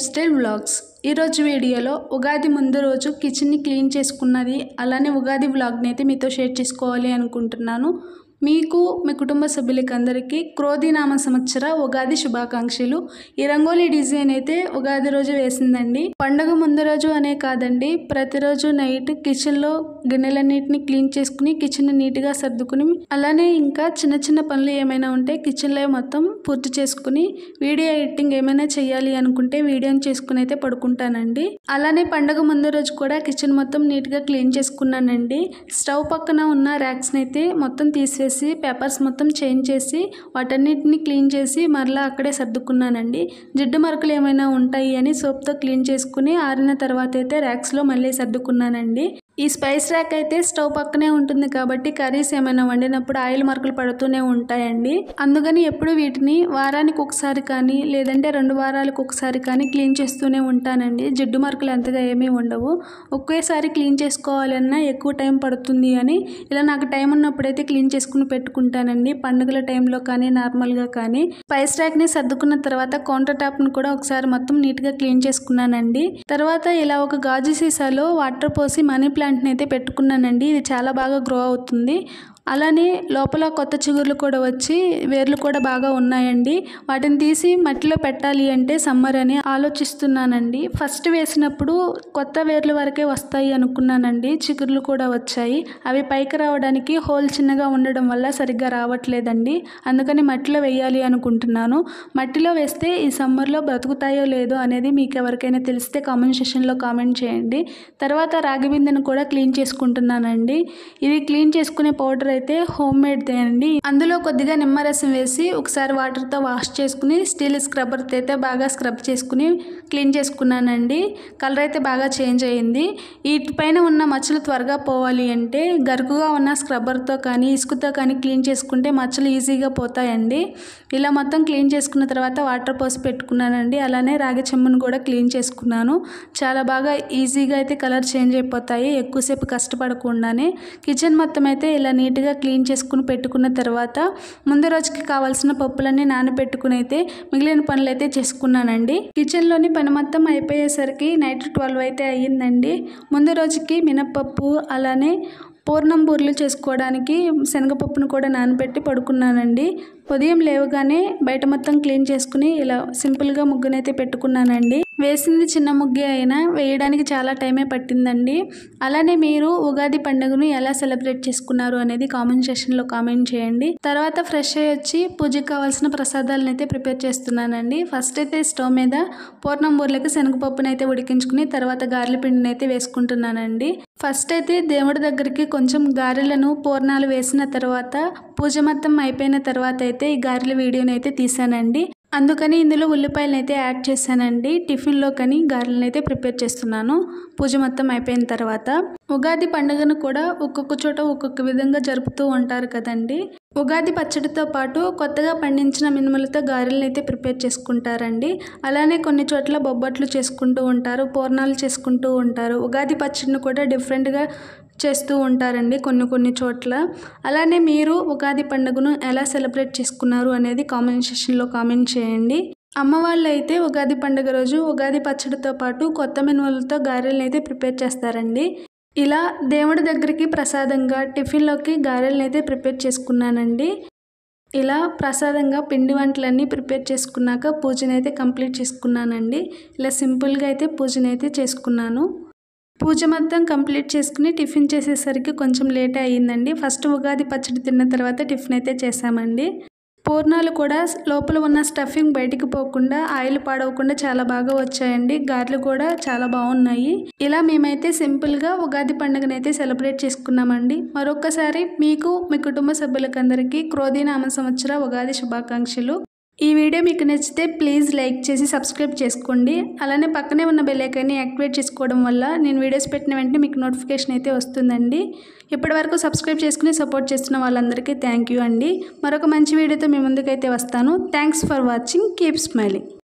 life style vlogs ఈరోజు వీడియోలో ఉగాది ముందు రోజు కిచెన్ని క్లీన్ చేసుకున్నది అలానే ఉగాది వ్లాగ్ని అయితే మీతో షేర్ చేసుకోవాలి అనుకుంటున్నాను మీకు మీ కుటుంబ సభ్యులకి అందరికీ క్రోధినామ సంవత్సర ఉగాది శుభాకాంక్షలు ఈ రంగోలీ డిజైన్ అయితే ఉగాది రోజు వేసిందండి పండగ ముందు రోజు అనే కాదండి ప్రతిరోజు నైట్ కిచెన్లో గిన్నెలన్నిటిని క్లీన్ చేసుకుని కిచెన్ నీట్గా సర్దుకుని అలానే ఇంకా చిన్న చిన్న పనులు ఏమైనా ఉంటే కిచెన్లో మొత్తం పూర్తి చేసుకుని వీడియో ఎడిటింగ్ ఏమైనా చేయాలి అనుకుంటే వీడియోని చేసుకుని అయితే పడుకుంటానండి అలానే పండగ ముందు రోజు కూడా కిచెన్ మొత్తం నీట్గా క్లీన్ చేసుకున్నానండి స్టవ్ పక్కన ఉన్న ర్యాక్స్ని అయితే మొత్తం తీసేసి పేపర్స్ మొత్తం చేంజ్ చేసి వాటన్నిటిని క్లీన్ చేసి మరలా అక్కడే సర్దుకున్నానండి జిడ్డు మరకలు ఏమైనా ఉంటాయి అని సోప్తో క్లీన్ చేసుకుని ఆరిన తర్వాత అయితే ర్యాక్స్లో మళ్ళీ సర్దుకున్నానండి ఈ స్పైస్ ర్యాక్ అయితే స్టవ్ పక్కనే ఉంటుంది కాబట్టి కర్రీస్ ఏమైనా వండినప్పుడు ఆయిల్ మార్కులు పడుతూనే ఉంటాయండి అందుకని ఎప్పుడు వీటిని వారానికి ఒకసారి కానీ లేదంటే రెండు వారాలకు ఒకసారి కానీ క్లీన్ చేస్తూనే ఉంటానండి జిడ్డు మార్కులు అంతగా ఏమీ ఉండవు ఒకేసారి క్లీన్ చేసుకోవాలన్నా ఎక్కువ టైం పడుతుంది అని ఇలా నాకు టైం ఉన్నప్పుడైతే క్లీన్ చేసుకుని పెట్టుకుంటానండి పండుగల టైంలో కానీ నార్మల్గా కానీ స్పైస్ ర్యాక్ని సర్దుకున్న తర్వాత కౌంటర్ టాప్ని కూడా ఒకసారి మొత్తం నీట్గా క్లీన్ చేసుకున్నానండి తర్వాత ఇలా ఒక గాజు సీసాలో వాటర్ పోసి మనీ ప్లాంట్ని అయితే పెట్టుకున్నానండి ఇది చాలా బాగా గ్రో అవుతుంది అలానే లోపల కొత్త చిగుర్లు కూడా వచ్చి వేర్లు కూడా బాగా ఉన్నాయండి వాటిని తీసి మట్టిలో పెట్టాలి అంటే సమ్మర్ అని ఆలోచిస్తున్నానండి ఫస్ట్ వేసినప్పుడు కొత్త వేర్లు వరకే వస్తాయి అనుకున్నానండి చిగుర్లు కూడా వచ్చాయి అవి పైకి రావడానికి హోల్ చిన్నగా ఉండడం వల్ల సరిగ్గా రావట్లేదండి అందుకని మట్టిలో వేయాలి అనుకుంటున్నాను మట్టిలో వేస్తే ఈ సమ్మర్లో బ్రతుకుతాయో లేదో అనేది మీకు ఎవరికైనా తెలిస్తే కామెంట్ సెషన్లో కామెంట్ చేయండి తర్వాత రాగి బిందెను కూడా క్లీన్ చేసుకుంటున్నానండి ఇది క్లీన్ చేసుకునే పౌడర్ అయితే హోమ్ మేడ్దే అండి అందులో కొద్దిగా నిమ్మరసం వేసి ఒకసారి వాటర్తో వాష్ చేసుకుని స్టీల్ స్క్రబ్బర్తో అయితే బాగా స్క్రబ్ చేసుకుని క్లీన్ చేసుకున్నానండి కలర్ అయితే బాగా చేంజ్ అయ్యింది వీటిపైన ఉన్న మచ్చలు త్వరగా పోవాలి అంటే గరుకుగా ఉన్న స్క్రబ్బర్తో కానీ ఇసుకతో కానీ క్లీన్ చేసుకుంటే మచ్చలు ఈజీగా పోతాయండి ఇలా మొత్తం క్లీన్ చేసుకున్న తర్వాత వాటర్ పోసి పెట్టుకున్నానండి అలానే రాగి చెంబును కూడా క్లీన్ చేసుకున్నాను చాలా బాగా ఈజీగా అయితే కలర్ చేంజ్ అయిపోతాయి ఎక్కువసేపు కష్టపడకుండానే కిచెన్ మొత్తం అయితే ఇలా నీట్గా క్లీన్ చేసుకుని పెట్టుకున్న తర్వాత ముందు రోజుకి కావాల్సిన పప్పులన్నీ నానబెట్టుకుని అయితే మిగిలిన పనులు అయితే చేసుకున్నానండి కిచెన్లోని పని మొత్తం అయిపోయేసరికి నైట్ ట్వెల్వ్ అయితే అయ్యిందండి ముందు రోజుకి మినప్పప్పు అలానే పూర్ణం బూరెలు చేసుకోవడానికి శనగపప్పును కూడా నానబెట్టి పడుకున్నానండి ఉదయం లేవగానే బయట మొత్తం క్లీన్ చేసుకుని ఇలా సింపుల్గా ముగ్గునైతే పెట్టుకున్నానండి వేసింది చిన్న ముగ్గే అయినా వేయడానికి చాలా టైమే పట్టిందండి అలానే మీరు ఉగాది పండుగను ఎలా సెలబ్రేట్ చేసుకున్నారు అనేది కామెంట్ సెషన్లో కామెంట్ చేయండి తర్వాత ఫ్రెష్ అయ్యి వచ్చి పూజకి కావాల్సిన ప్రసాదాలను అయితే ప్రిపేర్ చేస్తున్నానండి ఫస్ట్ అయితే స్టవ్ మీద పూర్ణం బూరెలకి శనగపప్పును అయితే ఉడికించుకుని తర్వాత గారెల పిండిని అయితే వేసుకుంటున్నానండి ఫస్ట్ అయితే దేవుడి దగ్గరికి కొంచెం గారెలను పూర్ణాలు వేసిన తర్వాత పూజ మొత్తం అయిపోయిన తర్వాత అయితే ఈ గారెల వీడియోని అయితే తీసానండి అందుకని ఇందులో ఉల్లిపాయలను అయితే యాడ్ చేశానండి టిఫిన్లో కానీ గారెలను అయితే ప్రిపేర్ చేస్తున్నాను పూజ మొత్తం అయిపోయిన తర్వాత ఉగాది పండుగను కూడా ఒక్కొక్క చోట ఒక్కొక్క విధంగా జరుపుతూ ఉంటారు కదండి ఉగాది పచ్చడితో పాటు కొత్తగా పండించిన మినుములతో గారెలను అయితే ప్రిపేర్ చేసుకుంటారండి అలానే కొన్ని చోట్ల బొబ్బట్లు చేసుకుంటూ ఉంటారు పూర్ణాలు చేసుకుంటూ ఉంటారు ఉగాది పచ్చడిని కూడా డిఫరెంట్గా చేస్తూ ఉంటారండి కొన్ని కొన్ని చోట్ల అలానే మీరు ఉగాది పండుగను ఎలా సెలబ్రేట్ చేసుకున్నారు అనేది కామెంట్ సెషన్లో కామెంట్ చేయండి అమ్మ వాళ్ళు అయితే ఉగాది పండుగ రోజు ఉగాది పచ్చడితో పాటు కొత్త మినుములతో గారెలను అయితే ప్రిపేర్ చేస్తారండి ఇలా దేవుడి దగ్గరికి ప్రసాదంగా టిఫిన్లోకి గారెలను అయితే ప్రిపేర్ చేసుకున్నానండి ఇలా ప్రసాదంగా పిండి వంటలన్నీ ప్రిపేర్ చేసుకున్నాక పూజనైతే కంప్లీట్ చేసుకున్నానండి ఇలా సింపుల్గా అయితే పూజనైతే చేసుకున్నాను పూజ మొత్తం కంప్లీట్ చేసుకుని టిఫిన్ చేసేసరికి కొంచెం లేట్ అయ్యిందండి ఫస్ట్ ఉగాది పచ్చడి తిన్న తర్వాత టిఫిన్ అయితే చేసామండి పూర్ణాలు కూడా లోపల ఉన్న స్టఫింగ్ బయటికి పోకుండా ఆయిల్ పాడవకుండా చాలా బాగా వచ్చాయండి గారెలు కూడా చాలా బాగున్నాయి ఇలా మేమైతే సింపుల్గా ఉగాది పండుగనైతే సెలబ్రేట్ చేసుకున్నామండి మరొకసారి మీకు మీ కుటుంబ సభ్యులకందరికీ క్రోధీనామ సంవత్సర ఉగాది శుభాకాంక్షలు ఈ వీడియో మీకు నచ్చితే ప్లీజ్ లైక్ చేసి సబ్స్క్రైబ్ చేసుకోండి అలానే పక్కనే ఉన్న బెల్ ఐకాన్ని యాక్టివేట్ చేసుకోవడం వల్ల నేను వీడియోస్ పెట్టిన వెంటనే మీకు నోటిఫికేషన్ అయితే వస్తుందండి ఇప్పటివరకు సబ్స్క్రైబ్ చేసుకుని సపోర్ట్ చేస్తున్న వాళ్ళందరికీ థ్యాంక్ యూ అండి మరొక మంచి వీడియోతో మీ ముందుకైతే వస్తాను thanks for watching keep smiling